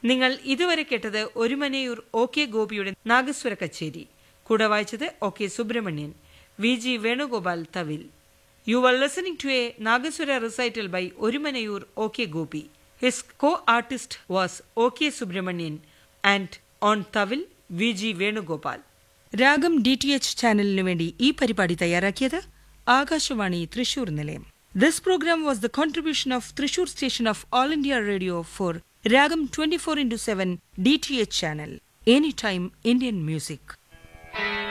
നിങ്ങൾ ഇതുവരെ കേട്ടത് ഒരുമനയൂർ ഒ കെ ഗോപിയുടെ നാഗസ്വര കച്ചേരി കൂടെ വായിച്ചത് O K Subrahmanian V G Venugopal തവിൽ you are listening to a nagaswara recital by Orumanayur O K Gopi his co artist was O K Subrahmanian and on thavil V G Venugopal Ragam D T H ചാനലിനു വേണ്ടി ഈ പരിപാടി തയ്യാറാക്കിയത് ആകാശവാണി തൃശൂർ നിലയം this programme was the contribution of Thrissur station of All India Radio for Ragam twenty four into seven D T H channel any time Indian music